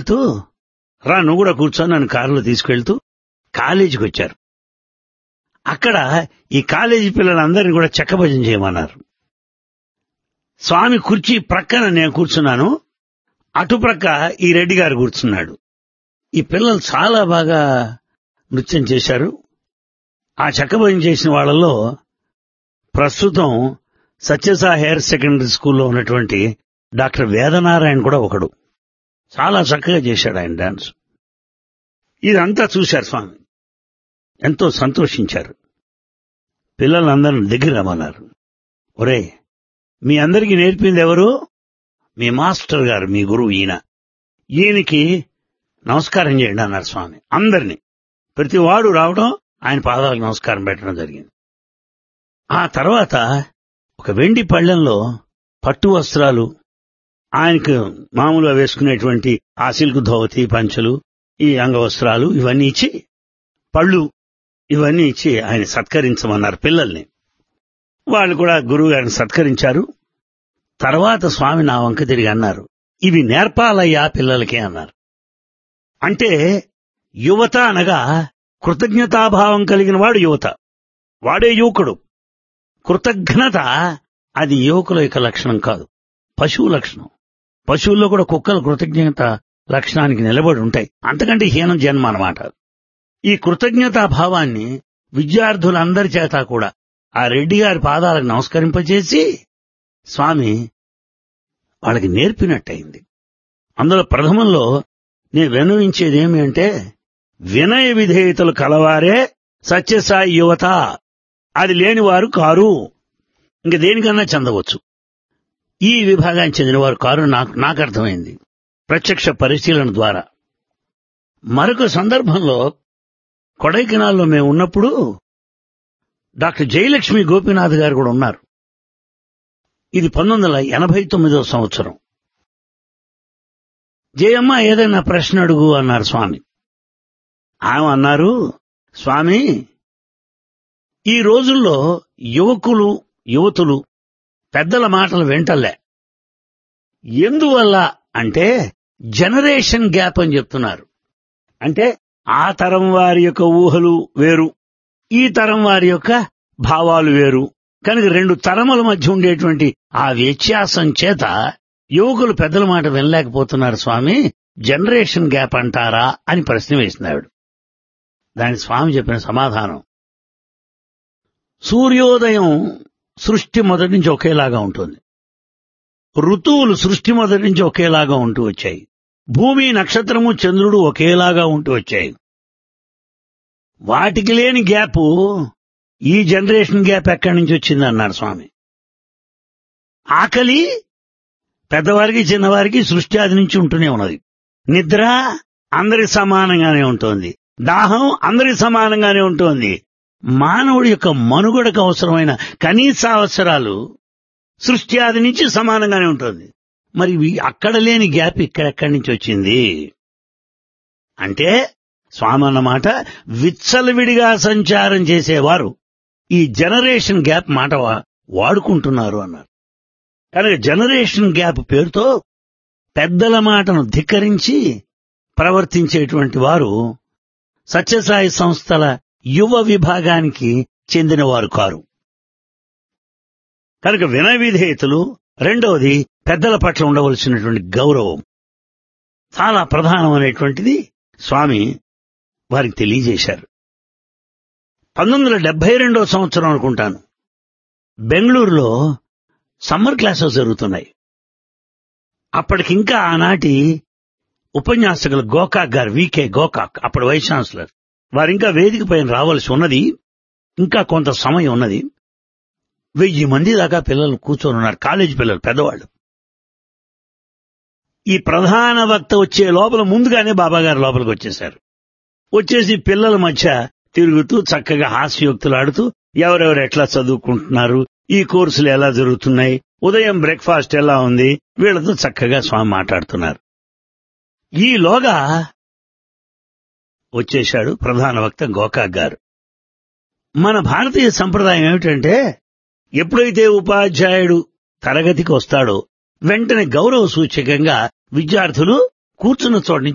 వెళ్తూ రా నువ్వు కూడా కూర్చొని నన్ను కారులో తీసుకెళ్తూ కాలేజీకి వచ్చారు అక్కడ ఈ కాలేజీ పిల్లలందరినీ కూడా చెక్కభజన చేయమన్నారు స్వామి కుర్చీ ప్రక్కన నేను కూర్చున్నాను అటుప్రక్క ఈ రెడ్డి గారు కూర్చున్నాడు ఈ పిల్లలు చాలా బాగా నృత్యం చేశారు ఆ చెక్కభజన చేసిన వాళ్ళలో ప్రస్తుతం సత్యసాయి హైయర్ సెకండరీ స్కూల్లో ఉన్నటువంటి డాక్టర్ వేదనారాయణ కూడా ఒకడు చాలా చక్కగా చేశాడు ఆయన డాన్స్ ఇదంతా చూశారు స్వామి ఎంతో సంతోషించారు పిల్లలందరూ దగ్గర రమ్మన్నారు ఒరే మీ అందరికీ నేర్పింది ఎవరు మీ మాస్టర్ గారు మీ గురువు ఈయన ఈయనకి నమస్కారం చేయండి అన్నారు స్వామి అందరినీ ప్రతి వాడు రావడం ఆయన పాదాలకు నమస్కారం పెట్టడం జరిగింది ఆ తర్వాత ఒక వెండి పళ్ళెంలో పట్టు వస్త్రాలు ఆయనకు మామూలుగా వేసుకునేటువంటి ఆ సిల్క్ ధోవతి పంచలు ఈ అంగవస్త్రాలు ఇవన్నీ ఇచ్చి పళ్ళు ఇవన్నీ ఇచ్చి ఆయన సత్కరించమన్నారు పిల్లల్ని వాళ్ళు కూడా గురువు గారిని సత్కరించారు తర్వాత స్వామి నా వంక తిరిగి అన్నారు ఇవి నేర్పాలయ్యా పిల్లలకే అన్నారు అంటే యువత అనగా కృతజ్ఞతాభావం కలిగిన వాడు యువత వాడే యువకుడు కృతజ్ఞత అది యువకుల యొక్క లక్షణం కాదు పశువు లక్షణం పశువుల్లో కూడా కుక్కలు కృతజ్ఞత లక్షణానికి నిలబడి ఉంటాయి అంతకంటే హీనం జన్మ అన్నమాట ఈ కృతజ్ఞతా భావాన్ని విద్యార్థులందరి చేత కూడా ఆ రెడ్డి గారి పాదాలకు నమస్కరింపజేసి స్వామి వాళ్ళకి నేర్పినట్టయింది అందులో ప్రథమంలో నేను వినవించేది ఏమి అంటే వినయ విధేయతలు కలవారే సత్యసాయి యువత అది లేనివారు కారు ఇంక దేనికన్నా చెందవచ్చు ఈ విభాగానికి చెందినవారు కారు నాకు నాకు అర్థమైంది ప్రత్యక్ష పరిశీలన ద్వారా మరొక సందర్భంలో కొడైకెనాల్లో మేము ఉన్నప్పుడు డాక్టర్ జయలక్ష్మి గోపీనాథ్ గారు కూడా ఉన్నారు ఇది పంతొమ్మిది వందల ఎనభై తొమ్మిదో సంవత్సరం జయమ్మ ఏదైనా ప్రశ్న అడుగు అన్నారు స్వామి ఆమె అన్నారు స్వామి ఈ రోజుల్లో యువకులు యువతులు పెద్దల మాటలు వింటలే ఎందువల్ల అంటే జనరేషన్ గ్యాప్ అని చెప్తున్నారు అంటే ఆ తరం వారి యొక్క ఊహలు వేరు ఈ తరం వారి యొక్క భావాలు వేరు కనుక రెండు తరముల మధ్య ఉండేటువంటి ఆ వ్యత్యాసం చేత యువకులు పెద్దల మాట వినలేకపోతున్నారు స్వామి జనరేషన్ గ్యాప్ అంటారా అని ప్రశ్న వేసినాడు దానికి స్వామి చెప్పిన సమాధానం సూర్యోదయం సృష్టి మొదటి నుంచి ఒకేలాగా ఉంటుంది ఋతువులు సృష్టి మొదటి నుంచి ఒకేలాగా ఉంటూ వచ్చాయి భూమి నక్షత్రము చంద్రుడు ఒకేలాగా ఉంటూ వచ్చాయి వాటికి లేని గ్యాప్ ఈ జనరేషన్ గ్యాప్ ఎక్కడి నుంచి వచ్చింది అన్నారు స్వామి ఆకలి పెద్దవారికి చిన్నవారికి సృష్టి ఆది నుంచి ఉంటూనే ఉన్నది నిద్ర అందరి సమానంగానే ఉంటుంది దాహం అందరి సమానంగానే ఉంటుంది మానవుడి యొక్క మనుగడకు అవసరమైన కనీస అవసరాలు సృష్టి ఆది నుంచి సమానంగానే ఉంటుంది మరి ఇవి అక్కడ లేని గ్యాప్ ఇక్కడెక్కడి నుంచి వచ్చింది అంటే స్వామి అన్నమాట విచ్చలవిడిగా సంచారం చేసేవారు ఈ జనరేషన్ గ్యాప్ మాట వా- వాడుకుంటున్నారు అన్నారు కనుక జనరేషన్ గ్యాప్ పేరుతో పెద్దల మాటను ధిక్కరించి ప్రవర్తించేటువంటి వారు సత్యసాయి సంస్థల యువ విభాగానికి చెందినవారు కారు కనుక వినయ విధేయతలు రెండవది పెద్దల పట్ల ఉండవలసినటువంటి గౌరవం చాలా ప్రధానమైనటువంటిది స్వామి వారికి తెలియజేశారు పంతొమ్మిది వందల డెబ్బై రెండో సంవత్సరం అనుకుంటాను బెంగళూరులో సమ్మర్ క్లాసెస్ జరుగుతున్నాయి అప్పటికింకా ఆనాటి ఉపన్యాసకులు గోకాక్ గారు వికే గోకాక్ అప్పటి వైస్ ఛాన్సలర్ వారు ఇంకా వేదిక పైన రావాల్సి ఉన్నది ఇంకా కొంత సమయం ఉన్నది వెయ్యి మంది దాకా పిల్లలు కూర్చొని ఉన్నారు కాలేజీ పిల్లలు పెద్దవాళ్ళు ఈ ప్రధాన వక్త వచ్చే లోపల ముందుగానే బాబాగారు లోపలికి వచ్చేశారు వచ్చేసి పిల్లల మధ్య తిరుగుతూ చక్కగా హాస్యోక్తులు ఆడుతూ ఎవరెవరు ఎట్లా చదువుకుంటున్నారు ఈ కోర్సులు ఎలా జరుగుతున్నాయి ఉదయం బ్రేక్ఫాస్ట్ ఎలా ఉంది వీళ్ళతో చక్కగా స్వామి మాట్లాడుతున్నారు ఈలోగా వచ్చేశాడు ప్రధాన వక్త గోకాక్ గారు మన భారతీయ సంప్రదాయం ఏమిటంటే ఎప్పుడైతే ఉపాధ్యాయుడు తరగతికి వస్తాడో వెంటనే గౌరవ సూచకంగా విద్యార్థులు కూర్చున్న చోట నుంచి